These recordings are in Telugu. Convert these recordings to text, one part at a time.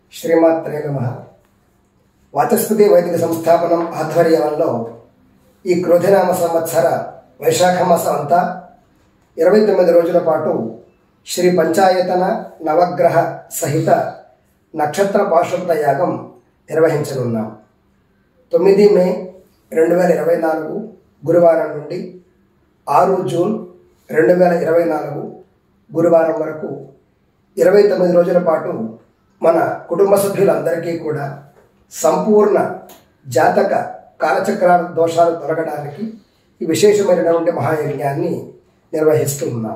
శ్రీమాత్రే నమ వాచస్పతి వైదిక సంస్థాపనం ఆధ్వర్యంలో ఈ క్రోధినామ సంవత్సర వైశాఖ మాసం అంతా ఇరవై తొమ్మిది రోజుల పాటు శ్రీ పంచాయతన నవగ్రహ సహిత నక్షత్ర పాశుపత యాగం నిర్వహించనున్నాం తొమ్మిది మే రెండు వేల ఇరవై నాలుగు గురువారం నుండి ఆరు జూన్ రెండు వేల ఇరవై నాలుగు గురువారం వరకు ఇరవై తొమ్మిది రోజుల పాటు మన కుటుంబ సభ్యులందరికీ కూడా సంపూర్ణ జాతక కాలచక్రాల దోషాలు తొలగడానికి ఈ విశేషమైనటువంటి మహాయజ్ఞాన్ని నిర్వహిస్తూ ఉన్నాం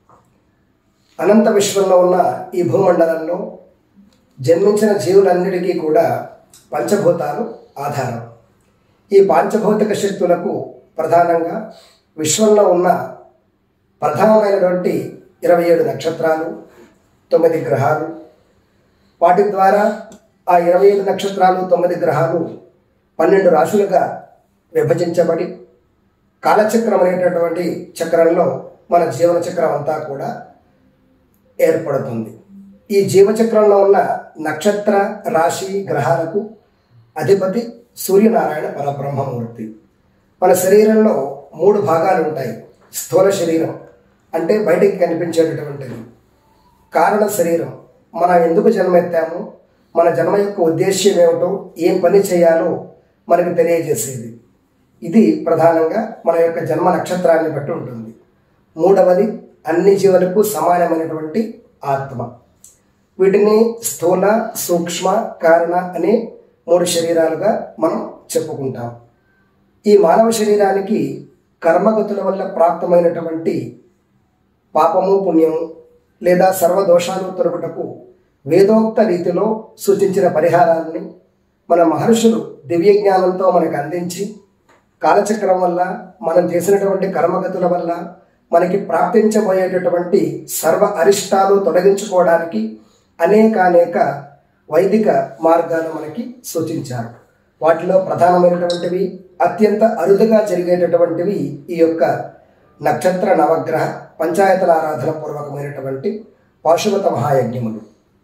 అనంత విశ్వంలో ఉన్న ఈ భూమండలంలో జన్మించిన జీవులన్నిటికీ కూడా పంచభూతాలు ఆధారం ఈ పాంచభౌతిక శక్తులకు ప్రధానంగా విశ్వంలో ఉన్న ప్రధానమైనటువంటి ఇరవై ఏడు నక్షత్రాలు తొమ్మిది గ్రహాలు వాటి ద్వారా ఆ ఇరవై ఐదు నక్షత్రాలు తొమ్మిది గ్రహాలు పన్నెండు రాశులుగా విభజించబడి కాలచక్రం అనేటటువంటి చక్రంలో మన జీవన చక్రం అంతా కూడా ఏర్పడుతుంది ఈ జీవచక్రంలో ఉన్న నక్షత్ర రాశి గ్రహాలకు అధిపతి సూర్యనారాయణ పరబ్రహ్మమూర్తి మన శరీరంలో మూడు భాగాలు ఉంటాయి స్థూల శరీరం అంటే బయటికి కనిపించేటటువంటిది కారణ శరీరం మనం ఎందుకు జన్మెత్తాము మన జన్మ యొక్క ఉద్దేశ్యం ఏమిటో ఏం పని చేయాలో మనకు తెలియజేసేది ఇది ప్రధానంగా మన యొక్క జన్మ నక్షత్రాన్ని బట్టి ఉంటుంది మూడవది అన్ని జీవులకు సమానమైనటువంటి ఆత్మ వీటిని స్థూల సూక్ష్మ కారణ అనే మూడు శరీరాలుగా మనం చెప్పుకుంటాం ఈ మానవ శరీరానికి కర్మగతుల వల్ల ప్రాప్తమైనటువంటి పాపము పుణ్యము లేదా సర్వదోషాలు తొలగుటకు వేదోక్త రీతిలో సూచించిన పరిహారాన్ని మన మహర్షులు దివ్య జ్ఞానంతో మనకు అందించి కాలచక్రం వల్ల మనం చేసినటువంటి కర్మగతుల వల్ల మనకి ప్రాప్తించబోయేటటువంటి సర్వ అరిష్టాలు తొలగించుకోవడానికి అనేక అనేక వైదిక మార్గాలు మనకి సూచించారు వాటిలో ప్రధానమైనటువంటివి అత్యంత అరుదుగా జరిగేటటువంటివి ఈ యొక్క నక్షత్ర నవగ్రహ పంచాయతల ఆరాధన పూర్వకమైనటువంటి పాశుపత మహాయజ్ఞములు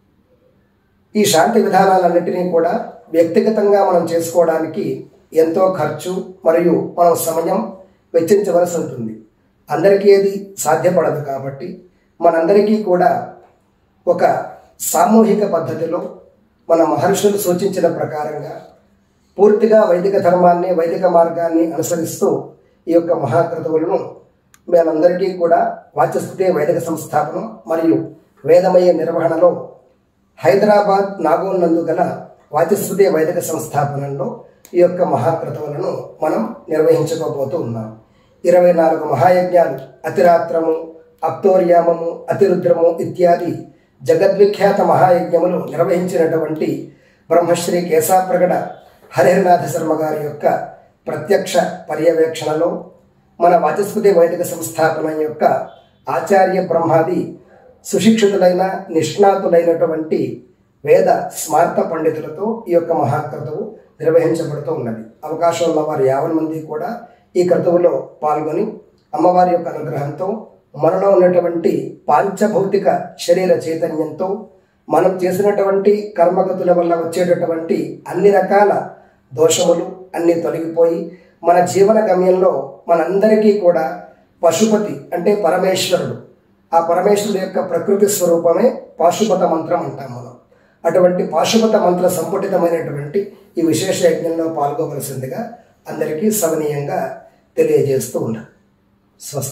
ఈ శాంతి విధానాలన్నింటినీ కూడా వ్యక్తిగతంగా మనం చేసుకోవడానికి ఎంతో ఖర్చు మరియు మనం సమయం వెచ్చించవలసి ఉంటుంది అందరికీ ఏది సాధ్యపడదు కాబట్టి మనందరికీ కూడా ఒక సామూహిక పద్ధతిలో మన మహర్షులు సూచించిన ప్రకారంగా పూర్తిగా వైదిక ధర్మాన్ని వైదిక మార్గాన్ని అనుసరిస్తూ ఈ యొక్క మహాకృతువులను మేమందరికీ కూడా వాచస్పతి వైదిక సంస్థాపనం మరియు వేదమయ నిర్వహణలో హైదరాబాద్ నాగోల్ నందు గల వాచస్పతి వైదిక సంస్థాపనంలో ఈ యొక్క మహాకృతువులను మనం నిర్వహించుకోబోతూ ఉన్నాం ఇరవై నాలుగు మహాయజ్ఞాలు అతిరాత్రము అక్తోర్యామము అతిరుద్రము ఇత్యాది జగద్విఖ్యాత మహాయజ్ఞములు నిర్వహించినటువంటి బ్రహ్మశ్రీ కేశాప్రగడ హరిహరనాథ శర్మ గారి యొక్క ప్రత్యక్ష పర్యవేక్షణలో మన వాచస్పతి వైదిక సంస్థాపన యొక్క ఆచార్య బ్రహ్మాది సుశిక్షితులైన నిష్ణాతులైనటువంటి వేద స్మార్త పండితులతో ఈ యొక్క మహాక్రతువు నిర్వహించబడుతూ ఉన్నది అవకాశం ఉన్న వారు యావన్ మంది కూడా ఈ క్రతువులో పాల్గొని అమ్మవారి యొక్క అనుగ్రహంతో మనలో ఉన్నటువంటి పాంచభౌతిక శరీర చైతన్యంతో మనం చేసినటువంటి కర్మగతుల వల్ల వచ్చేటటువంటి అన్ని రకాల దోషములు అన్నీ తొలగిపోయి మన జీవన గమ్యంలో మనందరికీ కూడా పశుపతి అంటే పరమేశ్వరుడు ఆ పరమేశ్వరుడు యొక్క ప్రకృతి స్వరూపమే పాశుపత మంత్రం అంటాం మనం అటువంటి పాశుపత మంత్ర సంపుటితమైనటువంటి ఈ విశేష యజ్ఞంలో పాల్గొవలసిందిగా అందరికీ సవనీయంగా తెలియజేస్తూ ఉన్నాం స్వస్తి